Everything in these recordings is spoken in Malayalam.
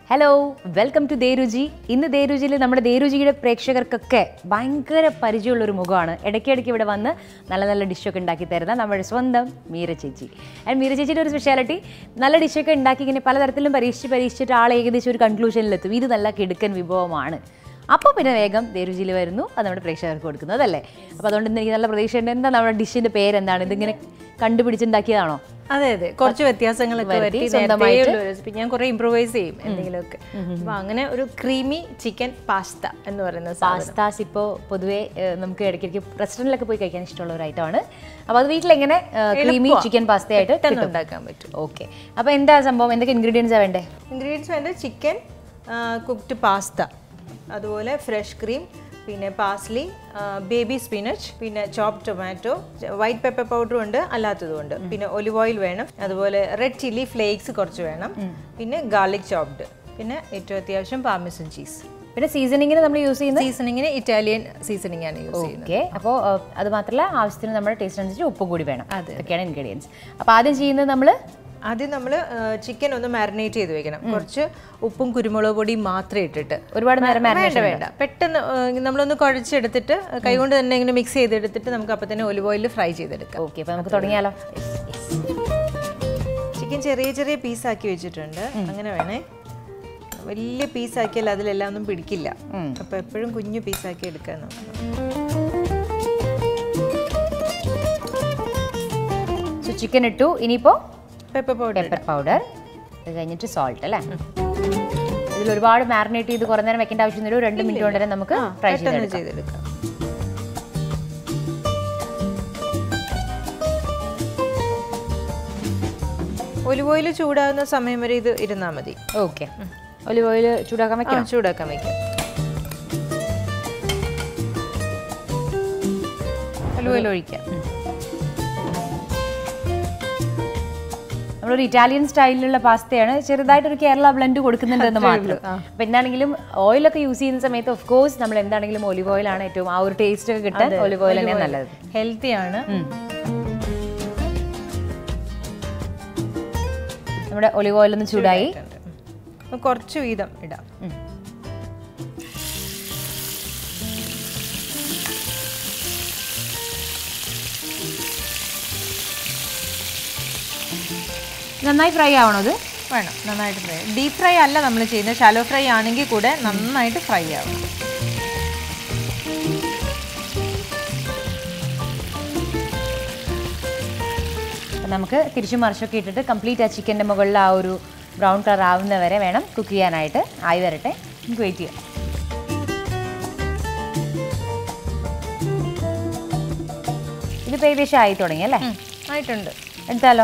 ഹലോ വെൽക്കം ടു ദേരുചി ഇന്ന് ദേരുചിയിൽ നമ്മുടെ ദേരുചിയുടെ പ്രേക്ഷകർക്കൊക്കെ ഭയങ്കര പരിചയമുള്ള ഒരു മുഖമാണ് ഇടയ്ക്കിടയ്ക്ക് ഇവിടെ വന്ന് നല്ല നല്ല ഡിഷൊക്കെ ഉണ്ടാക്കി തരുന്ന നമ്മുടെ സ്വന്തം മീര ചേച്ചി ആൻഡ് മീര ചേച്ചിയുടെ ഒരു സ്പെഷ്യാലിറ്റി നല്ല ഡിഷൊക്കെ ഉണ്ടാക്കി ഇങ്ങനെ പലതരത്തിലും പരീക്ഷിച്ച് പരീക്ഷിച്ചിട്ട് ആൾ ഏകദേശം ഒരു കൺക്ലൂഷനിലെത്തും ഇത് നല്ല കിടുക്കൻ വിഭവമാണ് അപ്പോൾ പിന്നെ വേഗം ദേരുചിയിൽ വരുന്നു അത് നമ്മുടെ പ്രേക്ഷകർക്ക് കൊടുക്കുന്നത് അല്ലേ അപ്പോൾ അതുകൊണ്ട് ഇന്ന് എനിക്ക് നല്ല പ്രതീക്ഷയുണ്ട് എന്താ നമ്മുടെ ഡിഷിൻ്റെ പേരെന്താണ് ഇതിങ്ങനെ കണ്ടുപിടിച്ചുണ്ടാക്കിയതാണോ അതെ അതെ കുറച്ച് വ്യത്യാസങ്ങളൊക്കെ വരുത്തി വരുത്തി സ്വന്തമായിട്ട് സ്വന്തമായിട്ട് റെസിപ്പി ഞാൻ കുറെ ഇംപ്രൂവൈസ് ചെയ്യും എന്തെങ്കിലുമൊക്കെ അപ്പൊ അങ്ങനെ ഒരു ക്രീമി ചിക്കൻ പാസ്ത എന്ന് പറയുന്ന സാധനം പാസ്താസ് ഇപ്പോൾ പൊതുവേ ഏഹ്, നമുക്ക് ഇടയ്ക്കിടയ്ക്ക് റെസ്റ്റോറൻറ്റിലൊക്കെ പോയി കഴിക്കാൻ ഇഷ്ടമുള്ള ഒരു ഐറ്റമാണ് അപ്പോൾ അത് വീട്ടിലെങ്ങനെ ക്രീമി ചിക്കൻ പാസ്തയായിട്ട് പെട്ടെന്ന് ഉണ്ടാക്കാൻ പറ്റും ഓക്കെ അപ്പോൾ എന്താ സംഭവം എന്തൊക്കെ ഇൻഗ്രീഡിയൻസാണ് വേണ്ടേ ഇൻഗ്രീഡിയൻസ് വേണ്ട ചിക്കൻ കുക്ക്ഡ് പാസ്ത അതുപോലെ ഫ്രഷ് ക്രീം പിന്നെ പാസ്ലി ബേബി സ്പിനച്ച് പിന്നെ ചോപ്പ് ടൊമാറ്റോ വൈറ്റ് പെപ്പർ പൗഡറും ഉണ്ട് അല്ലാത്തതും ഉണ്ട് പിന്നെ ഒലിവ് ഓയിൽ വേണം അതുപോലെ റെഡ് ചില്ലി ഫ്ലേക്സ് കുറച്ച് വേണം പിന്നെ ഗാർലിക് ചോപ്ഡ് പിന്നെ ഏറ്റവും അത്യാവശ്യം പാർമിസൺ ചീസ് പിന്നെ സീസണിങ്ങിന് നമ്മൾ യൂസ് ചെയ്യുന്ന സീസണിങ്ങിന് ഇറ്റാലിയൻ സീസണിങ് ആണ് യൂസ് ചെയ്യുന്നത് ഓക്കെ അപ്പോൾ അത് മാത്രമല്ല ആവശ്യത്തിന് നമ്മുടെ ടേസ്റ്റ് അനുസരിച്ച് ഉപ്പും കൂടി വേണം അതൊക്കെയാണ് ഇൻഗ്രീഡിയൻസ് അപ്പോൾ ആദ്യം ചെയ്യുന്നത് നമ്മൾ ആദ്യം നമ്മൾ ചിക്കൻ ഒന്ന് മാരിനേറ്റ് ചെയ്ത് വെക്കണം കുറച്ച് ഉപ്പും കുരുമുളക് പൊടിയും മാത്രം ഇട്ടിട്ട് ഒരുപാട് നേരം വേണ്ട വേണ്ട പെട്ടെന്ന് ഏഹ്, നമ്മളൊന്ന് കുഴച്ചെടുത്തിട്ട് കൈകൊണ്ട് തന്നെ ഇങ്ങനെ മിക്സ് ചെയ്തെടുത്തിട്ട് നമുക്ക് അപ്പം തന്നെ ഒലിവ് ഓയിലിൽ ഫ്രൈ ചെയ്തെടുക്കാം ഓക്കെ അപ്പോൾ നമുക്ക് തുടങ്ങിയാലോ ചിക്കൻ ചെറിയ ചെറിയ പീസാക്കി വെച്ചിട്ടുണ്ട് അങ്ങനെ വേണേ വലിയ പീസാക്കിയാൽ അതിലെല്ലാം ഒന്നും പിടിക്കില്ല അപ്പം എപ്പോഴും കുഞ്ഞു പീസാക്കി എടുക്കാൻ നോക്കണം സോ ചിക്കൻ ഇട്ടു ഇനിയിപ്പോൾ പെപ്പർ പൗഡർ പെപ്പർ പൗഡർ അത് കഴിഞ്ഞിട്ട് സോൾട്ട് അല്ലേ ഇതിൽ ഒരുപാട് മാരിനേറ്റ് ചെയ്ത് കുറേ നേരം വെക്കേണ്ട ആവശ്യമൊന്നുമില്ല ഒരു രണ്ട് മിനിറ്റ് കൊണ്ട് തന്നെ നമുക്ക് ഫ്രൈ പെട്ടെന്ന് ചെയ്തെടുക്കാം ചെയ്തെടുക്കാം ഒലിവ് ഓയിൽ ചൂടാകുന്ന സമയം വരെ ഇത് ഇരുന്നാൽ മതി ഓക്കെ ഒലിവ് ഓയിൽ ചൂടാക്കാൻ ആ, വെക്കാം ചൂടാക്കാൻ വയ്ക്കാം ഒലിവ് ഓയിൽ ഒഴിക്കാം നമ്മളൊരു ഇറ്റാലിയൻ സ്റ്റൈലിലുള്ള പാസ്തയാണ് ചെറുതായിട്ടൊരു കേരള ബ്ലെൻഡ് കൊടുക്കുന്നുണ്ടെന്ന് മാത്രം അപ്പൊ എന്താണെങ്കിലും ഓയിലൊക്കെ യൂസ് ചെയ്യുന്ന സമയത്ത് ഓഫ് കോഴ്സ് നമ്മൾ എന്താണെങ്കിലും ഒലിവ് ഓയിലാണ് ഏറ്റവും ആ ഒരു ടേസ്റ്റ് ഒക്കെ കിട്ടാൻ ഒലിവ് ഓയിൽ തന്നെയാണ് നല്ലത് ഹെൽത്തി ആണ് നമ്മുടെ ഒലിവ് ഓയിൽ ഒന്ന് ചൂടായി ഉം. കുറച്ച് വീതം ഇടാം നന്നായി ഫ്രൈ ആവണോ അത് വേണം നന്നായിട്ട് ഫ്രൈ ഡീപ് ഫ്രൈ അല്ല നമ്മൾ ചെയ്യുന്നത് ഷാലോ ഫ്രൈ ആണെങ്കിൽ കൂടെ നന്നായിട്ട് ഫ്രൈ ആവും അപ്പൊ നമുക്ക് തിരിച്ചും മറിച്ചൊക്കെ ഇട്ടിട്ട് കംപ്ലീറ്റ് ആ ചിക്കൻ്റെ മുകളിൽ ആ ഒരു ബ്രൗൺ കളർ ആവുന്ന വരെ വേണം കുക്ക് ചെയ്യാനായിട്ട് ആയി വരട്ടെ നമുക്ക് വെയിറ്റ് ചെയ്യാം ഇതിപ്പോൾ ഏകദേശം ആയി തുടങ്ങി അല്ലേ ഉം, ആയിട്ടുണ്ട് എടുത്താലോ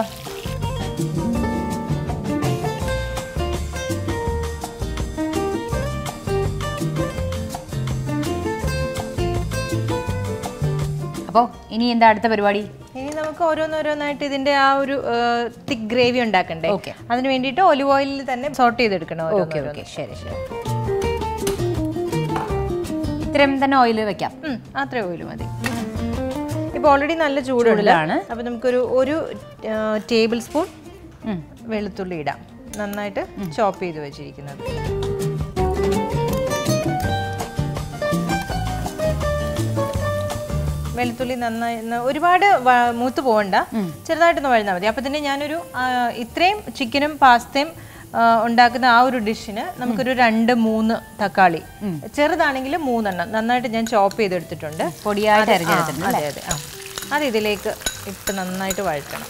അപ്പോൾ ഇനി എന്താ അടുത്ത പരിപാടി ഇനി നമുക്ക് ഓരോന്നോരോന്നായിട്ട് ഇതിന്റെ ആ ഒരു തിക് ഗ്രേവി ഉണ്ടാക്കണ്ടേ Okay. അതിന് വേണ്ടിയിട്ട് ഒലിവ് ഓയിലിൽ തന്നെ സോർട്ട് ചെയ്തെടുക്കണം ഓക്കെ ഓരോന്നോരോന്ന്. ഓക്കെ ശരി ശരി ഇത്രയും തന്നെ ഓയിൽ വെക്കാം ഉം, അത്രേ ഓയിൽ മതി ഇപ്പോൾ ഓൾറെഡി നല്ല ചൂടുണ്ട് ചൂടിലാണ്. അപ്പോൾ നമുക്കൊരു ഒരു ടേബിൾ സ്പൂൺ ഉം. വെളുത്തുള്ളി ഇടാം നന്നായിട്ട് ചോപ്പ് ചെയ്ത് വെച്ചിരിക്കുന്നത് വെളുത്തുള്ളി നന്നായി ന- ഒരുപാട് വ- മൂത്ത് പോകണ്ട ചെറുതായിട്ടൊന്ന് വഴുന്നാൽ മതി അപ്പോൾ തന്നെ ഞാനൊരു ആ, ഇത്രയും ചിക്കനും പാസ്തയും ആ, ഉണ്ടാക്കുന്ന ആ ഒരു ഡിഷിന് നമുക്കൊരു രണ്ട് മൂന്ന് തക്കാളി ചെറുതാണെങ്കിൽ മൂന്നെണ്ണം നന്നായിട്ട് ഞാൻ ചോപ്പ് ചെയ്തെടുത്തിട്ടുണ്ട് പൊടിയായിട്ട് അത് ആ, അരിഞ്ഞെടുത്തിട്ടുണ്ട് അതെ അതെ ആ അത് ഇതിലേക്ക് ഇട്ട് നന്നായിട്ട് വഴറ്റണം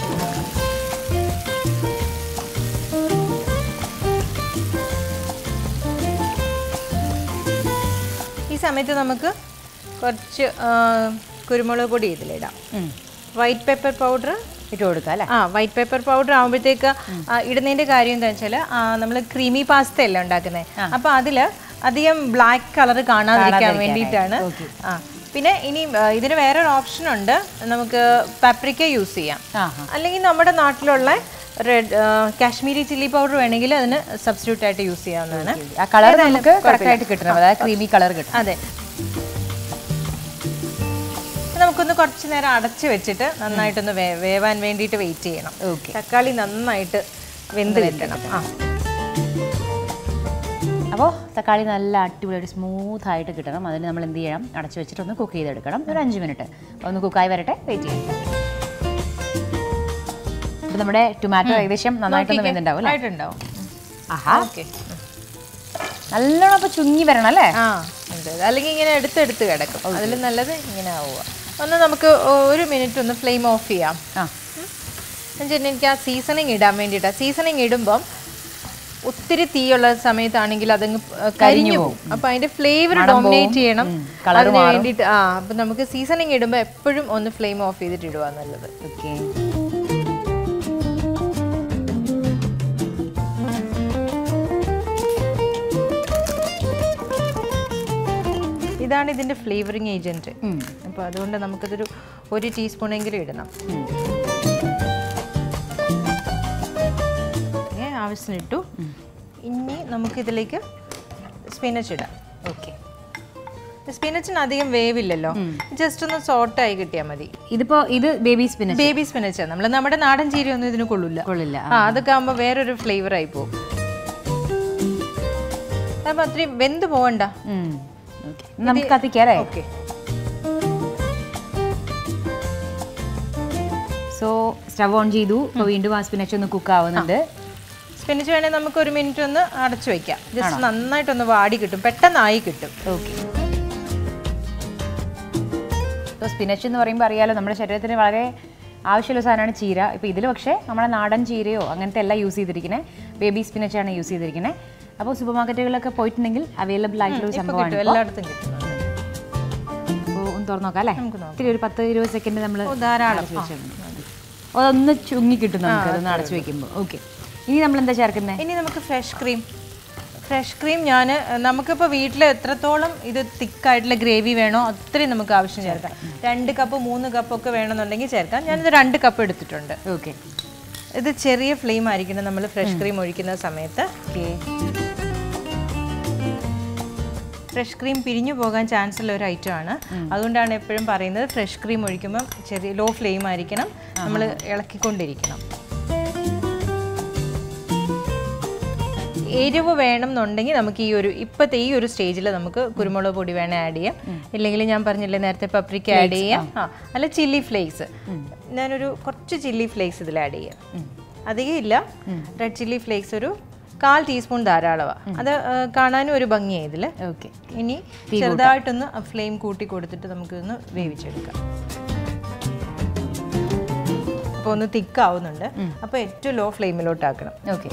ഈ സമയത്ത് നമുക്ക് കുറച്ച് ആ, കുരുമുളക് പൊടി ഇതിലിടാം ഉം. വൈറ്റ് പെപ്പർ പൗഡർ ഇട്ട് കൊടുക്കാം അല്ലേ ആ വൈറ്റ് പെപ്പർ പൗഡർ ആകുമ്പോഴത്തേക്ക് ഇടുന്നതിന്റെ കാര്യം എന്താ വെച്ചാൽ നമ്മൾ ക്രീമി പാസ്ത അല്ലേ ഉണ്ടാക്കുന്നത് അപ്പൊ അതില് അധികം ബ്ലാക്ക് കളർ കാണാതിരിക്കാൻ വേണ്ടിയിട്ടാണ് ആ പിന്നെ ഇനി ആ, ഇതിന് വേറൊരു ഓപ്ഷൻ ഉണ്ട് നമുക്ക് പാപ്രിക്ക യൂസ് ചെയ്യാം ആ അല്ലെങ്കിൽ നമ്മുടെ നാട്ടിലുള്ള റെഡ് കാശ്മീരി ചില്ലി പൗഡർ വേണമെങ്കിൽ അതിന് സബ്സ്റ്റിറ്റ്യൂട്ട് ആയിട്ട് യൂസ് ചെയ്യാവുന്നതാണ് ആ കളർ നമുക്ക് കറക്റ്റ് ആയിട്ട് കിട്ടണം അതായത് ക്രീമി കളർ കിട്ടണം അതെ നമുക്കൊന്ന് കുറച്ച് നേരം അടച്ച് വെച്ചിട്ട് നന്നായിട്ടൊന്ന് വേ- വേവാൻ വേണ്ടിയിട്ട് വെയിറ്റ് ചെയ്യണം ഓക്കെ തക്കാളി നന്നായിട്ട് വെന്ത് കിട്ടണം ആ അപ്പോൾ തക്കാളി നല്ല അടിപൊളി ഒരു സ്മൂത്ത് ആയിട്ട് കിട്ടണം അതിന് നമ്മൾ എന്ത് ചെയ്യണം അടച്ചു വെച്ചിട്ട് ഒന്ന് കുക്ക് ചെയ്തെടുക്കണം ഒരു അഞ്ച് മിനിറ്റ് ഒന്ന് കുക്കായി വരട്ടെ വെയിറ്റ് ചെയ്യാം അപ്പോൾ നമ്മുടെ ടൊമാറ്റോ ഏകദേശം നന്നായിട്ടൊന്ന് വെന്തുണ്ടാവും അല്ലേ ആയിട്ടുണ്ടാവും ആഹാ ഓക്കെ നല്ലോണം അപ്പോൾ ചുങ്ങി വരണം അല്ലേ ആ ഉണ്ട് അല്ലെങ്കിൽ ഇങ്ങനെ എടുത്തെടുത്ത് കിടക്കും അതിൽ നല്ലത് ഇങ്ങനെ ആവുക ഒന്ന് നമുക്ക് ഒരു മിനിറ്റ് ഒന്ന് ഫ്ലെയിം ഓഫ് ചെയ്യാം ആ എന്നുവെച്ചാൽ എനിക്ക് ആ സീസണിങ് ഇടാൻ വേണ്ടിയിട്ടാണ് സീസണിങ് ഇടുമ്പം ഒത്തിരി തീയുള്ള സമയത്താണെങ്കിൽ അതങ്ങ് കരിഞ്ഞു പോകും അപ്പൊ അതിന്റെ ഫ്ലേവർ ഡോമിനേറ്റ് ചെയ്യണം അതിന് വേണ്ടിയിട്ട് ആ അപ്പൊ നമുക്ക് സീസണിങ് ഇടുമ്പോൾ എപ്പോഴും ഒന്ന് ഫ്ലെയിം ഓഫ് ചെയ്തിട്ട് ഇടുക നല്ലത് ഓക്കെ ഇതാണ് ഇതിന്റെ ഫ്ലേവറിങ് ഏജന്റ് അപ്പോൾ അതുകൊണ്ട് നമുക്കിതൊരു ഒരു ടീസ്പൂണെങ്കിലും ഇടണം ഓക്കേ, ആവശ്യത്തിന് ഇട്ടു ഇനി നമുക്കിതിലേക്ക് സ്പിനച്ച് ഇടാം ഓക്കെ സ്പിനച്ചിന് അധികം വേവില്ലല്ലോ ജസ്റ്റ് ഒന്ന് സോട്ടായി കിട്ടിയാൽ മതി ഇതിപ്പോ ഇത് ബേബി സ്പിനച്ച് ബേബി സ്പിനച്ചാണ് നമ്മൾ നമ്മുടെ നാടൻ ചീര ഒന്നും ഇതിന് കൊള്ളില്ല കൊള്ളില്ല ആ അതൊക്കെ ആകുമ്പോൾ വേറൊരു ഫ്ലേവർ ആയി പോകും അപ്പം അത്രയും വെന്ത് പോവണ്ട ഉം. Okay. നമുക്ക് കത്തിക്കാം അല്ലേ ഓക്കെ സോ സ്റ്റവ് ഓൺ ചെയ്തു ഇപ്പോൾ വീണ്ടും ആ സ്പിനച്ച് ഒന്ന് കുക്ക് ആവുന്നുണ്ട് സ്പിനച്ച് വേണേൽ നമുക്ക് ഒരു മിനിറ്റ് ഒന്ന് അടച്ചു വെക്കാം ജസ്റ്റ് നന്നായിട്ടൊന്ന് വാടി കിട്ടും പെട്ടെന്നായി കിട്ടും ഓക്കെ ഇപ്പോൾ സ്പിനച്ച് എന്ന് പറയുമ്പോൾ അറിയാലോ നമ്മുടെ ശരീരത്തിന് വളരെ ആവശ്യമുള്ള സാധനമാണ് ചീര ഇപ്പോൾ ഇതിൽ പക്ഷേ നമ്മുടെ നാടൻ ചീരയോ അങ്ങനത്തെ എല്ലാം യൂസ് ചെയ്തിരിക്കുന്നത് ബേബി സ്പിനച്ചാണ് യൂസ് ചെയ്തിരിക്കുന്നത് അപ്പോൾ സൂപ്പർ മാർക്കറ്റുകളിലൊക്കെ പോയിട്ടുണ്ടെങ്കിൽ അവൈലബിൾ ആയിട്ടുള്ള ഒരു സംഭവമാണ് കിട്ടും എല്ലായിടത്തും കിട്ടും അപ്പോൾ ഒന്ന് തുറന്നു നോക്കാം അല്ലേ ഇത്തിരി ഒരു പത്ത് ഇരുപത് സെക്കൻഡ് നമ്മൾ ധാരാളം അതൊന്ന് ചുങ്ങി കിട്ടും നമുക്ക് അതൊന്ന് അടച്ചു വെക്കുമ്പോൾ ഓക്കെ ഇനി നമ്മൾ എന്താ ചേർക്കുന്നത് ഇനി നമുക്ക് ഫ്രഷ് ക്രീം ഫ്രഷ് ക്രീം ഞാൻ നമുക്കിപ്പോൾ വീട്ടിൽ എത്രത്തോളം ഇത് തിക്കായിട്ടുള്ള ഗ്രേവി വേണോ അത്രയും നമുക്ക് ആവശ്യം ചേർക്കാം രണ്ട് കപ്പ് മൂന്ന് കപ്പൊക്കെ വേണമെന്നുണ്ടെങ്കിൽ ചേർക്കാം ഞാനിത് രണ്ട് കപ്പ് എടുത്തിട്ടുണ്ട് ഓക്കെ ഇത് ചെറിയ ഫ്ലെയിം ആയിരിക്കണം നമ്മൾ ഫ്രഷ് ക്രീം ഒഴിക്കുന്ന സമയത്ത് ഓക്കെ ഫ്രഷ് ക്രീം പിരിഞ്ഞു പോകാൻ ചാൻസ് ഉള്ള ഒരു ഐറ്റം ആണ് അതുകൊണ്ടാണ് എപ്പോഴും പറയുന്നത് ഫ്രഷ് ക്രീം ഒഴിക്കുമ്പോൾ ചെറിയ ലോ ഫ്ലെയിം ആയിരിക്കണം നമ്മൾ ഇളക്കിക്കൊണ്ടിരിക്കണം എരിവ് വേണം എന്നുണ്ടെങ്കിൽ നമുക്ക് ഈ ഒരു ഇപ്പോഴത്തെ ഈ ഒരു സ്റ്റേജിൽ നമുക്ക് കുരുമുളക് പൊടി വേണേൽ ആഡ് ചെയ്യാം ഇല്ലെങ്കിൽ ഞാൻ പറഞ്ഞില്ലേ നേരത്തെ പപ്രിക്ക ആഡ് ചെയ്യാം ആ അല്ല ചില്ലി ഫ്ലേക്സ് ഞാനൊരു കുറച്ച് ചില്ലി ഫ്ലേക്സ് ഇതിൽ ആഡ് ചെയ്യാം അധികം ഇല്ല റെഡ് ചില്ലി ഫ്ലേക്സ് ഒരു കാൽ ടീസ്പൂൺ ധാരാളമാണ് അത് ആ, കാണാനും ഒരു ഭംഗിയാണ് ഇതിൽ ഓക്കെ ഇനി ചെറുതായിട്ടൊന്ന് ഫ്ലെയിം കൂട്ടി കൊടുത്തിട്ട് നമുക്കിതൊന്ന് വേവിച്ചെടുക്കാം അപ്പോൾ ഒന്ന് തിക്കാവുന്നുണ്ട് അപ്പോൾ ഏറ്റവും ലോ ഫ്ലെയിമിലോട്ടാക്കണം ഓക്കെ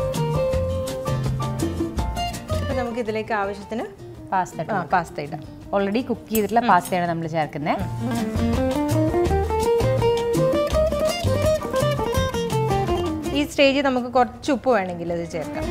അപ്പോൾ നമുക്ക് ഇതിലേക്ക് ആവശ്യത്തിന് പാസ്ത ആ പാസ്ത ഇടാം ഓൾറെഡി കുക്ക് ചെയ്തിട്ടുള്ള പാസ്തയാണ് നമ്മൾ ചേർക്കുന്നത് ഈ സ്റ്റേജിൽ നമുക്ക് കുറച്ച് ഉപ്പ് വേണമെങ്കിൽ അത് ചേർക്കാം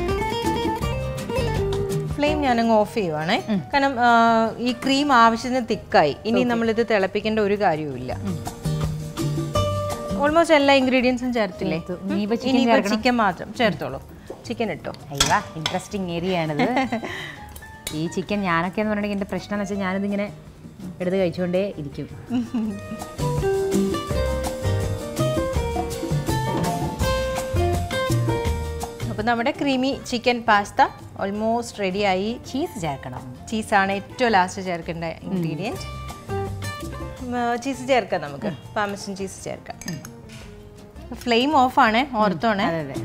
ഫ്ലെയിം ഞാനങ്ങ് ഓഫ് ചെയ്യുവാണേ കാരണം ആ, ഈ ക്രീം ആവശ്യത്തിന് തിക്കായി ഇനി നമ്മളിത് തിളപ്പിക്കേണ്ട ഒരു കാര്യവുമില്ല ഓൾമോസ്റ്റ് എല്ലാ ഇൻഗ്രീഡിയൻസും ചേർത്തില്ലേ ഇനിയിപ്പോ chicken ഇനിയിപ്പോൾ ചിക്കൻ മാത്രം ചേർത്തോളൂ ചിക്കൻ ഇട്ടോ അയ്യ ഇൻട്രസ്റ്റിംഗ് ഏരിയ ആണിത് ഈ ചിക്കൻ ഞാനൊക്കെ എന്ന് പറഞ്ഞിട്ടുണ്ടെങ്കിൽ എൻ്റെ പ്രശ്നം എന്ന് വെച്ചാൽ ഞാനിതിങ്ങനെ എടുത്ത് കഴിച്ചുകൊണ്ടേ ഇരിക്കും അപ്പോൾ നമ്മുടെ ക്രീമി ചിക്കൻ പാസ്ത ഓൾമോസ്റ്റ് റെഡിയായി ചീസ് ചേർക്കണം ചീസാണ് ഏറ്റവും ലാസ്റ്റ് ചേർക്കേണ്ട ഇൻഗ്രീഡിയൻറ്റ് ചീസ് ചേർക്കാം നമുക്ക് പാമസൻ ചീസ് ചേർക്കാം ഫ്ലെയിം ഓഫാണ് ഓർത്തോണേ അതെ അതെ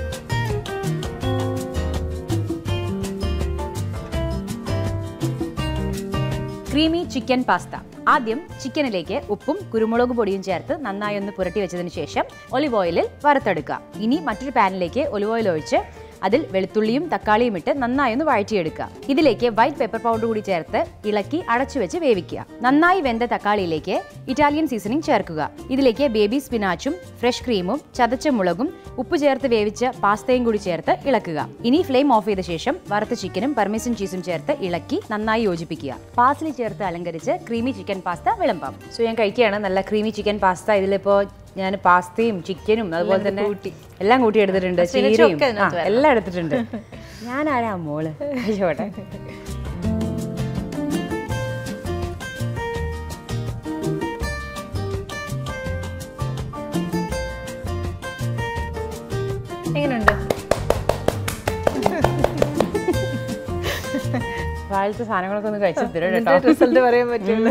ക്രീമി ചിക്കൻ പാസ്ത ആദ്യം ചിക്കനിലേക്ക് ഉപ്പും കുരുമുളക് പൊടിയും ചേർത്ത് നന്നായി ഒന്ന് പുരട്ടി വെച്ചതിന് ശേഷം ഒലിവ് ഓയിലിൽ വറുത്തെടുക്കുക ഇനി മറ്റൊരു പാനിലേക്ക് ഒലിവ് ഓയിൽ ഒഴിച്ച് അതിൽ വെളുത്തുള്ളിയും തക്കാളിയും ഇട്ട് നന്നായി ഒന്ന് വഴറ്റിയെടുക്കുക ഇതിലേക്ക് വൈറ്റ് പെപ്പർ പൗഡർ കൂടി ചേർത്ത് ഇളക്കി അടച്ചു വെച്ച് വേവിക്കുക നന്നായി വെന്ത തക്കാളിയിലേക്ക് ഇറ്റാലിയൻ സീസണിംഗ് ചേർക്കുക ഇതിലേക്ക് ബേബി സ്പിനാച്ചും ഫ്രഷ് ക്രീമും ചതച്ച മുളകും ഉപ്പ് ചേർത്ത് വേവിച്ച പാസ്തയും കൂടി ചേർത്ത് ഇളക്കുക ഇനി ഫ്ലെയിം ഓഫ് ചെയ്ത ശേഷം വറുത്ത ചിക്കനും പെർമിസൺ ചീസും ചേർത്ത് ഇളക്കി നന്നായി യോജിപ്പിക്കുക പാസ്ലി ചേർത്ത് അലങ്കരിച്ച് ക്രീമി ചിക്കൻ പാസ്ത വിളമ്പാം സോ ഞാൻ കഴിക്കുകയാണ് നല്ല ക്രീമി ചിക്കൻ പാസ്ത ഇതിലിപ്പോ ഞാൻ പാസ്തയും ചിക്കനും അതുപോലെ തന്നെ എല്ലാം കൂട്ടി എടുത്തിട്ടുണ്ട് ചീരയും ഒക്കെ ആ, എല്ലാം എടുത്തിട്ടുണ്ട് ഞാൻ ആരാ മോള് കഴിച്ചോട്ടെ എങ്ങനെയുണ്ട് രാവിലത്തെ സാധനങ്ങളൊക്കെ ഒന്ന് കഴിച്ചു തരും കേട്ടോ റിസൾട്ട് പറയാൻ പറ്റുള്ളൂ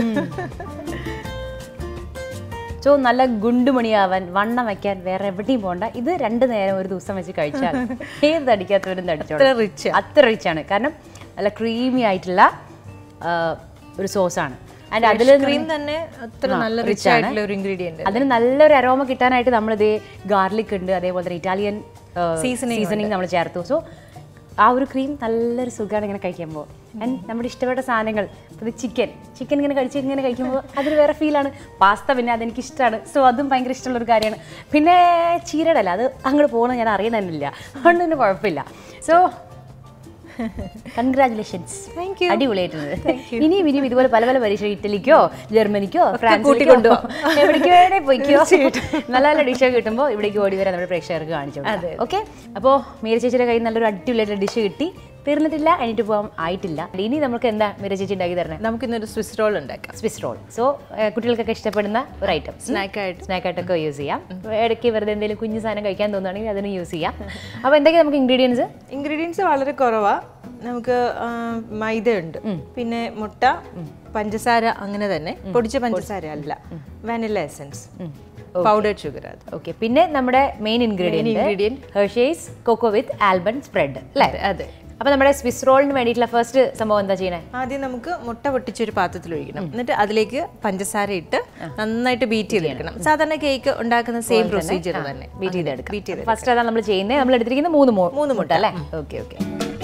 സോ നല്ല ഗുണ്ടുമണിയാവാൻ വണ്ണം വയ്ക്കാൻ വേറെ എവിടെയും പോകണ്ട ഇത് രണ്ട് നേരം ഒരു ദിവസം വെച്ച് കഴിച്ചാൽ ഏത് തടിക്കാത്തവരും തടിച്ചോളും അത്ര റിച്ച് അത്ര റിച്ചാണ് കാരണം നല്ല ക്രീമി ആയിട്ടുള്ള ആ, ഒരു സോസാണ് ആൻഡ് അതിൽ ക്രീം തന്നെ അത്ര നല്ല റിച്ച് ആയിട്ടുള്ള ഒരു ഇൻഗ്രീഡിയന്റ് അതിന് നല്ലൊരു അരോമ കിട്ടാനായിട്ട് നമ്മളിത് ഗാർലിക് ഉണ്ട് അതേപോലെ തന്നെ ഇറ്റാലിയൻ സീസണിങ് നമ്മൾ ചേർത്തു സോ ആ ഒരു ക്രീം നല്ലൊരു സുഖമാണ് ഇങ്ങനെ കഴിക്കുമ്പോൾ ആൻഡ് നമ്മുടെ ഇഷ്ടപ്പെട്ട സാധനങ്ങൾ ഇത് ചിക്കൻ ചിക്കൻ ഇങ്ങനെ കഴിച്ച് ഇങ്ങനെ കഴിക്കുമ്പോൾ അതൊരു വേറെ ഫീലാണ് പാസ്ത പിന്നെ അതെനിക്ക് ഇഷ്ടമാണ് സോ അതും ഭയങ്കര ഇഷ്ടമുള്ള ഒരു കാര്യമാണ് പിന്നെ ചീരയുടെ അല്ല അത് അങ്ങോട്ട് പോകണം ഞാൻ അറിയണമെന്നില്ല അതുകൊണ്ട് തന്നെ കുഴപ്പമില്ല സോ കൺഗ്രാറ്റുലേഷൻസ് Thank you. അടിപൊളിയായിട്ടുണ്ട് ഇനിയും ഇനിയും ഇതുപോലെ പല പല പരീക്ഷ ഇറ്റലിക്കോ ജർമ്മനിക്കോ ഫ്രാൻസിലേക്കോ കൂട്ടിക്കൊണ്ടുപോവാം. എവിടേക്ക് വേണേ പോയിക്കോ നല്ല നല്ല ഡിഷ് കിട്ടുമ്പോൾ ഇവിടേക്ക് ഓടി വരാൻ നമ്മുടെ പ്രേക്ഷകർക്ക് കാണിച്ചു ഓക്കെ അപ്പോൾ മീര ചേച്ചിയുടെ കയ്യിൽ നല്ലൊരു അടിപൊളിയായിട്ട് ഡിഷ് കിട്ടി തീർന്നിട്ടില്ല അതിനിട്ട് പോകാൻ ആയിട്ടില്ല ഇനി നമുക്ക് എന്താ മീര ചേച്ചി ഉണ്ടാക്കി തരണേ നമുക്കിന്നൊരു സ്വിസ് റോൾ ഉണ്ടാക്കാം സ്വിസ് റോൾ സോ കുട്ടികൾക്കൊക്കെ ഇഷ്ടപ്പെടുന്ന ഒരു ഐറ്റം സ്നാക്ക് ആയിട്ട് സ്നാക്കായിട്ടൊക്കെ യൂസ് ചെയ്യാം ഇടയ്ക്ക് വെറുതെ എന്തെങ്കിലും കുഞ്ഞു സാധനം കഴിക്കാൻ തോന്നുകയാണെങ്കിൽ അതിന് യൂസ് ചെയ്യാം അപ്പോൾ എന്തൊക്കെയാണ് നമുക്ക് ഇൻഗ്രീഡിയൻസ് ഇൻഗ്രീഡിയൻസ് വളരെ കുറവാ നമുക്ക് ആ, മൈദ ഉണ്ട് പിന്നെ മുട്ട പഞ്ചസാര അങ്ങനെ തന്നെ പൊടിച്ച പഞ്ചസാര അല്ല വാനില എസൻസ് പൗഡേർഡ് ഷുഗർ അത് ഓക്കെ പിന്നെ നമ്മുടെ main ingredient ingredient. Hershey's cocoa with ആൽബൺ സ്പ്രെഡ് അല്ലേ അതെ അപ്പോൾ നമ്മുടെ സ്വിസ് റോളിന് വേണ്ടിയിട്ടുള്ള ഫസ്റ്റ് സംഭവം എന്താ ചെയ്യണേ ആദ്യം നമുക്ക് മുട്ട പൊട്ടിച്ചൊരു പാത്രത്തിൽ ഒഴിക്കണം എന്നിട്ട് അതിലേക്ക് പഞ്ചസാര ഇട്ട് നന്നായിട്ട് ബീറ്റ് ചെയ്തെടുക്കണം സാധാരണ കേക്ക് ഉണ്ടാക്കുന്ന സെയിം പ്രൊസീജിയർ തന്നെ ബീറ്റ് ചെയ്തെടുക്കാം ബീറ്റ് ചെയ്ത് ഫസ്റ്റ് അതാണ് നമ്മൾ ചെയ്യുന്നത് നമ്മൾ എടുത്തിരിക്കുന്നത് മൂന്ന് മൂ- മൂന്ന് മുട്ട അല്ലേ ഓക്കെ ഓക്കെ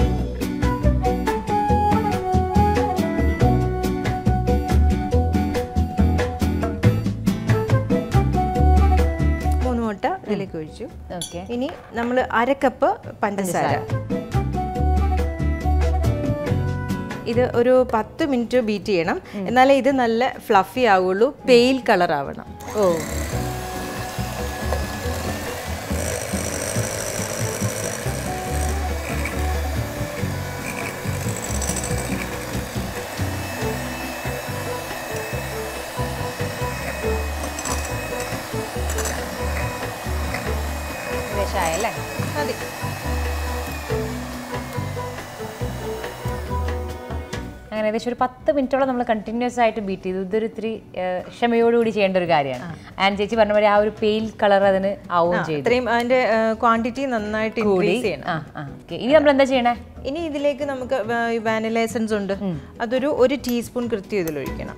മൂന്ന് മുട്ട ഇതിലേക്ക് ഒഴിച്ചു ഓക്കെ ഇനി നമ്മൾ അര കപ്പ് പഞ്ചസാര ഇത് ഒരു പത്ത് മിനിറ്റ് ബീറ്റ് ചെയ്യണം എന്നാലേ ഇത് നല്ല ഫ്ലഫി ആവുള്ളൂ പെയിൽ കളർ ആവണം ഓ ഏകദേശമായല്ലേ മതി അങ്ങനെ ഏകദേശം ഒരു പത്ത് മിനിറ്റോളം നമ്മൾ കണ്ടിന്യൂസ് ആയിട്ട് ബീറ്റ് ചെയ്തു ഇതൊരു ഇത്തിരി ഏഹ്, ക്ഷമയോടുകൂടി ചെയ്യേണ്ട ഒരു കാര്യമാണ് ആൻഡ് ചേച്ചി പറഞ്ഞ പോലെ ആ ഒരു പെയിൽ കളർ അതിന് ആവുകയും ചെയ്തു ഇത്രയും അതിന്റെ ക്വാണ്ടിറ്റി നന്നായിട്ട് ഇൻക്രീസ് ചെയ്യണം ആ ആ ഓക്കെ ഇനി നമ്മൾ എന്താ ചെയ്യണേ ഇനി ഇതിലേക്ക് നമുക്ക് വാനില എസൻസ് ഉണ്ട് അതൊരു ഒരു ടീസ്പൂൺ കൃത്യം ഇതിൽ ഒഴിക്കണം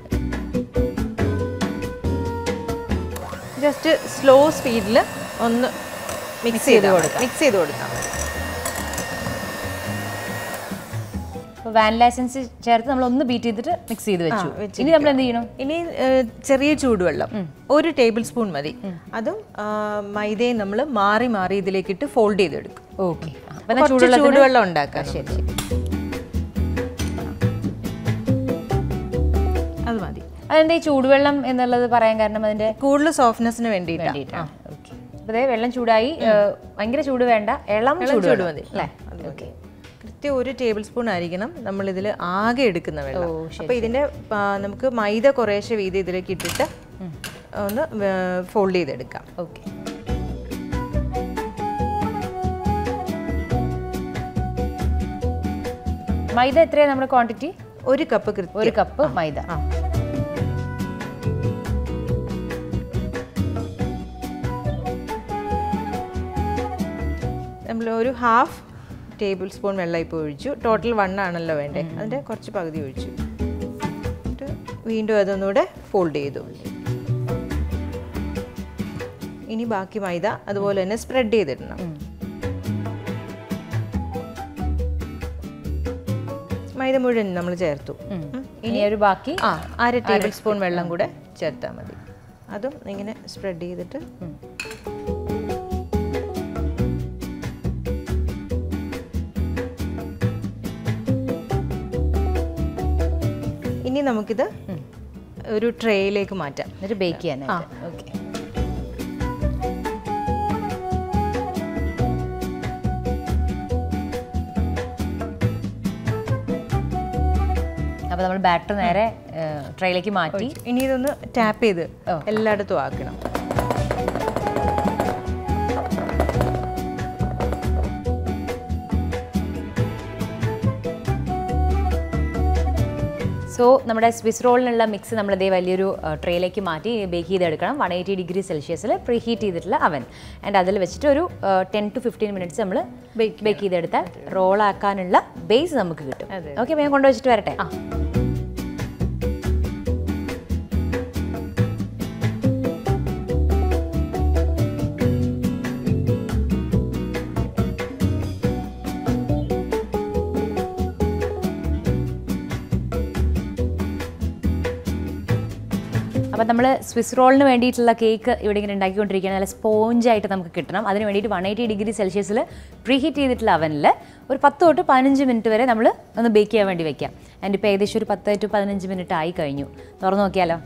ജസ്റ്റ് സ്ലോ സ്പീഡിൽ ഒന്ന് മിക്സ് ചെയ്ത് കൊടുക്കാം മിക്സ് ചെയ്ത് കൊടുക്കാം വാനില എസൻസ് ചേർത്ത് നമ്മൾ ഒന്ന് ബീറ്റ് ചെയ്തിട്ട് മിക്സ് ചെയ്ത് വെച്ചു ഇനി നമ്മൾ എന്ത് ചെയ്യണം ഇനി ഏഹ്, ചെറിയ ചൂടുവെള്ളം ഒരു ടേബിൾ സ്പൂൺ മതി അതും ആ, മൈദയും നമ്മൾ മാറി മാറി ഇതിലേക്കിട്ട് ഫോൾഡ് ചെയ്തെടുക്കും ഓക്കെ കുറച്ച് ചൂടുവെള്ളം ഉണ്ടാക്കാം ശരി നമുക്ക്. അത് മതി അതെന്താ ഈ ചൂടുവെള്ളം എന്നുള്ളത് പറയാൻ കാരണം അതിന്റെ കൂടുതൽ സോഫ്റ്റ്നെസ്സിന് വേണ്ടിയിട്ടാണ് വേണ്ടിയിട്ടാണ് ഓക്കെ അപ്പോൾ വെള്ളം ചൂടായി ഏഹ്, ഭയങ്കര ചൂട് വേണ്ട ഇളം ചൂട് ചൂട് മതി മതി അല്ലേ ഓക്കെ കൃത്യം ഒരു ടേബിൾ സ്പൂൺ ആയിരിക്കണം നമ്മൾ ഇതിൽ ആകെ എടുക്കുന്ന വെള്ളം അപ്പൊ ഇതിന്റെ ആ, നമുക്ക് മൈദ കുറേശ്ശെ വീതി ഇതിലേക്ക് ഇട്ടിട്ട് ഒന്ന് ഫോൾഡ് ചെയ്തെടുക്കാം ഓക്കെ മൈദ എത്രയാണ് നമ്മുടെ ക്വാണ്ടിറ്റി ഒരു കപ്പ് കൃത്യം ഒരു കപ്പ് മൈദ ആ. നമ്മൾ ഒരു ഹാഫ് ടേബിൾ സ്പൂൺ വെള്ളം ഇപ്പോൾ ഒഴിച്ചു ടോട്ടൽ വൺ ആണല്ലോ വേണ്ടേ അതിൻ്റെ കുറച്ച് പകുതി ഒഴിച്ചു എന്നിട്ട് വീണ്ടും അതൊന്നുകൂടെ ഫോൾഡ് ചെയ്തു ഇനി ബാക്കി മൈദ അതുപോലെ തന്നെ സ്പ്രെഡ് ചെയ്തിടണം മൈദ മുഴുവൻ നമ്മൾ ചേർത്തു ഉം. ഇനി ഒരു ബാക്കി ആ അര ടേബിൾ സ്പൂൺ വെള്ളം കൂടെ ചേർത്താൽ മതി അതും ഇങ്ങനെ സ്പ്രെഡ് ചെയ്തിട്ട് ഇനി നമുക്കിത് ഒരു ട്രേയിലേക്ക് മാറ്റാം എന്നിട്ട് ബേക്ക് ചെയ്യാനായിട്ട് ഓക്കെ അപ്പോൾ നമ്മൾ ബാറ്റർ നേരെ ട്രൈയിലേക്ക് മാറ്റി ഇനി ഇതൊന്ന് ടാപ്പ് ചെയ്ത് എല്ലായിടത്തും ആക്കണം സോ നമ്മുടെ സ്വിസ് റോളിനുള്ള മിക്സ് നമ്മൾ ഇതേ വലിയൊരു ട്രേയിലേക്ക് മാറ്റി ബേക്ക് ചെയ്തെടുക്കണം വൺ എയ്റ്റി ഡിഗ്രി സെൽഷ്യസിൽ പ്രീ ഹീറ്റ് ചെയ്തിട്ടുള്ള അവൻ ആൻഡ് അതിൽ വെച്ചിട്ട് ഒരു ടെൻ ടു ഫിഫ്റ്റീൻ മിനിറ്റ്സ് നമ്മൾ ബേക്ക് ചെയ്തെടുത്താൽ റോളാക്കാനുള്ള ബേസ് നമുക്ക് കിട്ടും ഓക്കെ ഞാൻ കൊണ്ടുവച്ചിട്ട് വരട്ടെ ആ അപ്പം നമ്മൾ സ്വിസ് റോളിന് വേണ്ടിയിട്ടുള്ള കേക്ക് ഇവിടെ ഇങ്ങനെ ഉണ്ടാക്കിക്കൊണ്ടിരിക്കുകയാണ് നല്ല സ്പോഞ്ചായിട്ട് നമുക്ക് കിട്ടണം അതിന് വേണ്ടിയിട്ട് വൺ എയ്റ്റി ഡിഗ്രി സെൽഷ്യസിൽ പ്രീ ഹീറ്റ് ചെയ്തിട്ടുള്ള അവനിൽ ഒരു പത്ത് തൊട്ട് പതിനഞ്ച് മിനിറ്റ് വരെ നമ്മൾ ഒന്ന് ബേക്ക് ചെയ്യാൻ വേണ്ടി വെക്കാം അതിൻ്റെ ഇപ്പോൾ ഏകദേശം ഒരു പത്ത് ടു പതിനഞ്ച് മിനിറ്റ് ആയി കഴിഞ്ഞു തുറന്നു നോക്കിയാലോ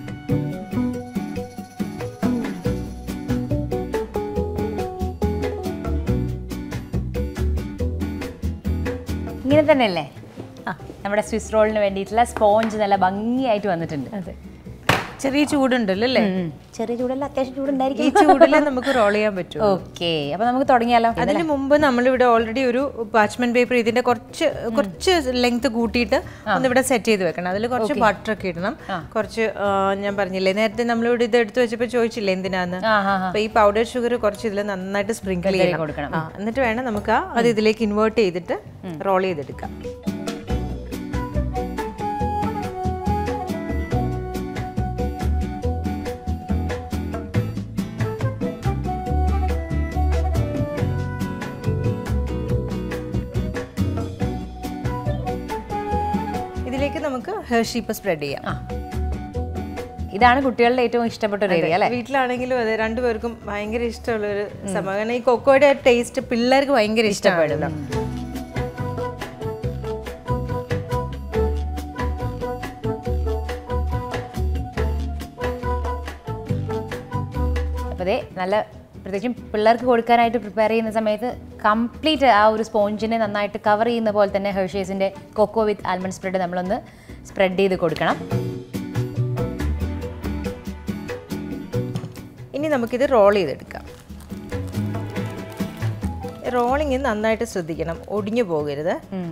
ഇങ്ങനെ തന്നെയല്ലേ ആ നമ്മുടെ സ്വിസ് റോളിന് വേണ്ടിയിട്ടുള്ള സ്പോഞ്ച് നല്ല ഭംഗിയായിട്ട് വന്നിട്ടുണ്ട് അതെ ചെറിയ ചൂടുണ്ടല്ലോ അല്ലേ ഉം. ചെറിയ ചൂടല്ല അത്യാവശ്യം ഈ ചൂടുണ്ടായിരിക്കും ചൂടിൽ നമുക്ക് റോൾ ചെയ്യാൻ പറ്റും ഓക്കെ അപ്പൊ നമുക്ക് തുടങ്ങിയാലോ അതിന് മുമ്പ് നമ്മളിവിടെ ഓൾറെഡി ഒരു പാച്ച്മെന്റ് പേപ്പർ ഇതിന്റെ കുറച്ച് കുറച്ച് ലെങ്ത് കൂട്ടിയിട്ട് ഒന്ന് ഇവിടെ സെറ്റ് ചെയ്ത് വെക്കണം അതിൽ കുറച്ച് ബട്ടർ ഒക്കെ ഇടണം കുറച്ച് ആ, ഞാൻ പറഞ്ഞില്ലേ നേരത്തെ നമ്മളിവിടെ ഇത് എടുത്തു വെച്ചപ്പോൾ ചോദിച്ചില്ലേ എന്തിനാന്ന് ആ ഹാ അപ്പൊ ഈ പൗഡർ ഷുഗർ കുറച്ച് ഇതിൽ നന്നായിട്ട് സ്പ്രിങ്കിൾ ചെയ്യണം കൊടുക്കണം. ആ, എന്നിട്ട് വേണം നമുക്ക് ആ അത് ഇതിലേക്ക് ഇൻവേർട്ട് ചെയ്തിട്ട് റോൾ ചെയ്തെടുക്കാം ഇതിലേക്ക് നമുക്ക് ഹെർഷീപ്പ് സ്പ്രെഡ് ചെയ്യാം ഇതാണ് കുട്ടികളുടെ ഏറ്റവും ഇഷ്ടപ്പെട്ട ഒരു ഏരിയ അല്ലേ വീട്ടിലാണെങ്കിലും അതെ രണ്ടുപേർക്കും ഭയങ്കര ഇഷ്ടമുള്ള ഒരു സംഭവം കാരണം ഈ കൊക്കോയുടെ ടേസ്റ്റ് പിള്ളേർക്ക് ഭയങ്കര ഇഷ്ടപ്പെടുന്നു അപ്പോൾ അതെ നല്ല പ്രത്യേകിച്ചും പിള്ളേർക്ക് കൊടുക്കാനായിട്ട് പ്രിപ്പയർ ചെയ്യുന്ന സമയത്ത് കംപ്ലീറ്റ് ആ ഒരു സ്പോഞ്ചിനെ നന്നായിട്ട് കവർ ചെയ്യുന്ന പോലെ തന്നെ ഹെർഷേസിൻ്റെ കൊക്കോ വിത്ത് ആൽമണ്ട് സ്പ്രെഡ് നമ്മളൊന്ന് സ്പ്രെഡ് ചെയ്ത് കൊടുക്കണം ഇനി നമുക്കിത് റോൾ ചെയ്തെടുക്കാം റോളിങ് നന്നായിട്ട് ശ്രദ്ധിക്കണം ഒടിഞ്ഞു പോകരുത് ഉം.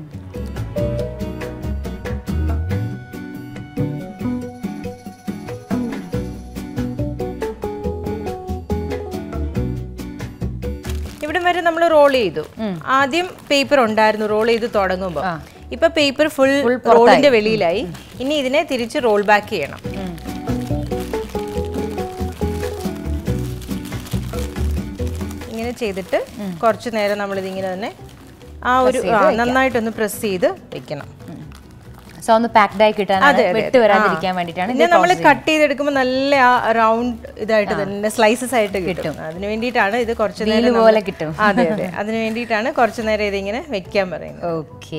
ഇവിടെ വരെ നമ്മൾ റോൾ ചെയ്തു ആദ്യം പേപ്പർ ഉണ്ടായിരുന്നു റോൾ ചെയ്ത് തുടങ്ങുമ്പോൾ ഇപ്പൊ പേപ്പർ ഫുൾ റോളിന്റെ വെളിയിലായി ഇനി ഇതിനെ തിരിച്ച് റോൾ ബാക്ക് ചെയ്യണം ഇങ്ങനെ ചെയ്തിട്ട് കുറച്ച് നേരം നമ്മൾ ഇതിങ്ങനെ തന്നെ ആ ഒരു ആ, നന്നായിട്ടൊന്ന് പ്രസ് ചെയ്ത് വെക്കണം സോ ഒന്ന് പാക്ഡ് ആയി കിട്ടാൻ വിട്ട് വരാതിരിക്കാൻ വേണ്ടിയിട്ടാണ് പിന്നെ നമ്മൾ കട്ട് ചെയ്തെടുക്കുമ്പോൾ നല്ല ആ റൗണ്ട് ഇതായിട്ട് തന്നെ സ്ലൈസസ് ആയിട്ട് കിട്ടും അതിന് വേണ്ടിയിട്ടാണ് ഇത് കുറച്ച് നേരം Wheel നമ്മള് പോലെ കിട്ടും. അതെ അതെ അതിന് വേണ്ടിയിട്ടാണ് കുറച്ച് നേരം ഇതിങ്ങനെ വെക്കാൻ പറയുന്നത് ഓക്കെ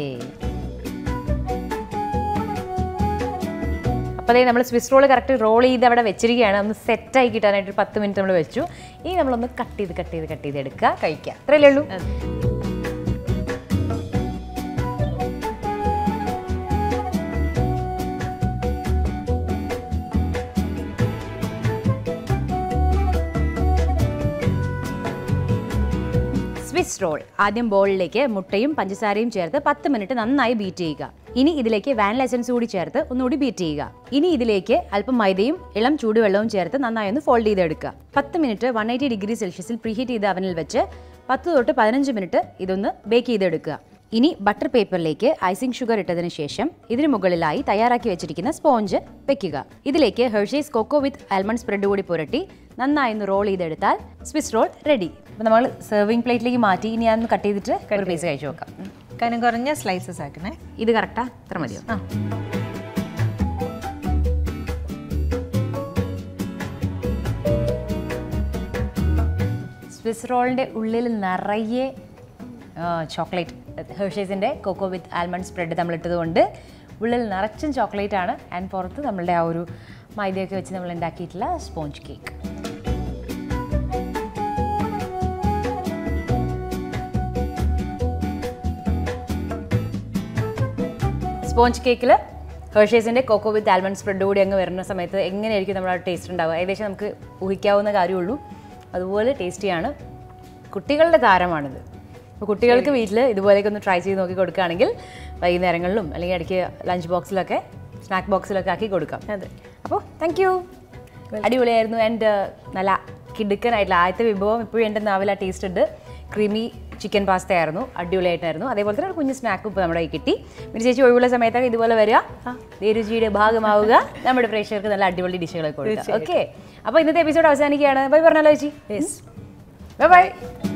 അപ്പോൾ അതേ നമ്മൾ സ്വിസ് റോൾ കറക്റ്റ് റോൾ ചെയ്ത് അവിടെ വെച്ചിരിക്കുകയാണ് ഒന്ന് സെറ്റായി കിട്ടാനായിട്ട് ഒരു പത്ത് മിനിറ്റ് നമ്മൾ വെച്ചു ഇനി നമ്മളൊന്ന് കട്ട് ചെയ്ത് കട്ട് ചെയ്ത് കട്ട് ചെയ്ത് എടുക്കുക കഴിക്കുക അത്രയല്ലേ ഉള്ളൂ സ്വിസ് റോൾ ആദ്യം ബോളിലേക്ക് മുട്ടയും പഞ്ചസാരയും ചേർത്ത് പത്ത് മിനിറ്റ് നന്നായി ബീറ്റ് ചെയ്യുക ഇനി ഇതിലേക്ക് വാനില എസൻസ് കൂടി ചേർത്ത് ഒന്നുകൂടി ബീറ്റ് ചെയ്യുക ഇനി ഇതിലേക്ക് അല്പം മൈദയും ഇളം ചൂടുവെള്ളവും ചേർത്ത് നന്നായി ഒന്ന് ഫോൾഡ് ചെയ്തെടുക്കുക പത്ത് മിനിറ്റ് വൺ എയ്റ്റി ഡിഗ്രി സെൽഷ്യസിൽ പ്രീഹീറ്റ് ചെയ്ത അവനിൽ വെച്ച് പത്ത് തൊട്ട് പതിനഞ്ച് മിനിറ്റ് ഇതൊന്ന് ബേക്ക് ചെയ്തെടുക്കുക ഇനി ബട്ടർ പേപ്പറിലേക്ക് ഐസിംഗ് ഷുഗർ ഇട്ടതിന് ശേഷം ഇതിന് മുകളിലായി തയ്യാറാക്കി വെച്ചിരിക്കുന്ന സ്പോഞ്ച് വെക്കുക ഇതിലേക്ക് Hershey's cocoa with almond spread കൂടി പുരട്ടി നന്നായി ഒന്ന് റോൾ ചെയ്തെടുത്താൽ സ്വിസ് റോൾ റെഡി അപ്പോൾ നമ്മൾ സെർവിങ് പ്ലേറ്റിലേക്ക് മാറ്റി ഇനി ഞാൻ കട്ട് ചെയ്തിട്ട് ഒരു പീസ് കഴിച്ചു നോക്കാം ഉം. കനം കുറഞ്ഞ സ്ലൈസസ് ആക്കണേ ഇത് കറക്റ്റാ ഇത്ര മതിയോ ആ സ്വിസ് റോളിൻ്റെ ഉള്ളിൽ നിറയെ ചോക്ലേറ്റ് ഹെർഷേസിൻ്റെ കൊക്കോ വിത്ത് ആൽമണ്ട് സ്പ്രെഡ് നമ്മളിട്ടത് കൊണ്ട് ഉള്ളിൽ നിറച്ചും ചോക്ലേറ്റ് ആണ് ആൻഡ് പുറത്ത് നമ്മളുടെ ആ ഒരു മൈദയൊക്കെ വെച്ച് നമ്മൾ ഉണ്ടാക്കിയിട്ടുള്ള സ്പോഞ്ച് കേക്ക് സ്പോഞ്ച് കേക്കിൽ ഹെർഷേസിൻ്റെ കൊക്കോ വിത്ത് ആൽമണ്ട് സ്പ്രെഡ് കൂടി അങ്ങ് വരുന്ന സമയത്ത് എങ്ങനെയായിരിക്കും നമ്മുടെ ടേസ്റ്റ് ഉണ്ടാവുക ഏകദേശം നമുക്ക് ഊഹിക്കാവുന്ന കാര്യമുള്ളൂ അതുപോലെ ടേസ്റ്റിയാണ് കുട്ടികളുടെ താരമാണിത് അപ്പോൾ കുട്ടികൾക്ക് വീട്ടിൽ ഇതുപോലെയൊക്കെ ഒന്ന് ട്രൈ ചെയ്ത് നോക്കി കൊടുക്കുകയാണെങ്കിൽ വൈകുന്നേരങ്ങളിലും അല്ലെങ്കിൽ ഇടയ്ക്ക് ലഞ്ച് ബോക്സിലൊക്കെ സ്നാക്ക് ബോക്സിലൊക്കെ ആക്കി കൊടുക്കാം അതെ അപ്പോൾ താങ്ക് യു അടിപൊളിയായിരുന്നു ആൻഡ് നല്ല കിടുക്കനായിട്ടുള്ള ആദ്യത്തെ വിഭവം ഇപ്പോഴും എൻ്റെ നാവിൽ ആ ടേസ്റ്റ് ഉണ്ട് ക്രീമി ചിക്കൻ പാസ്ത ആയിരുന്നു അടിപൊളിയായിട്ടായിരുന്നു അതേപോലെ തന്നെ ഒരു കുഞ്ഞ് സ്നാക്കും ഇപ്പോൾ നമ്മുടെ കയ്യിൽ കിട്ടി പിന്നെ ചേച്ചി ഒഴിവുള്ള സമയത്തൊക്കെ ഇതുപോലെ വരിക രുചിയുടെ ഭാഗമാവുക നമ്മുടെ പ്രേക്ഷകർക്ക് നല്ല അടിപൊളി ഡിഷുകളൊക്കെ കൊടുക്കുക ഓക്കെ അപ്പോൾ ഇന്നത്തെ എപ്പിസോഡ് അവസാനിക്കുകയാണ് ബൈ പറഞ്ഞാലോ ചേച്ചി യെസ് ബൈ ബൈ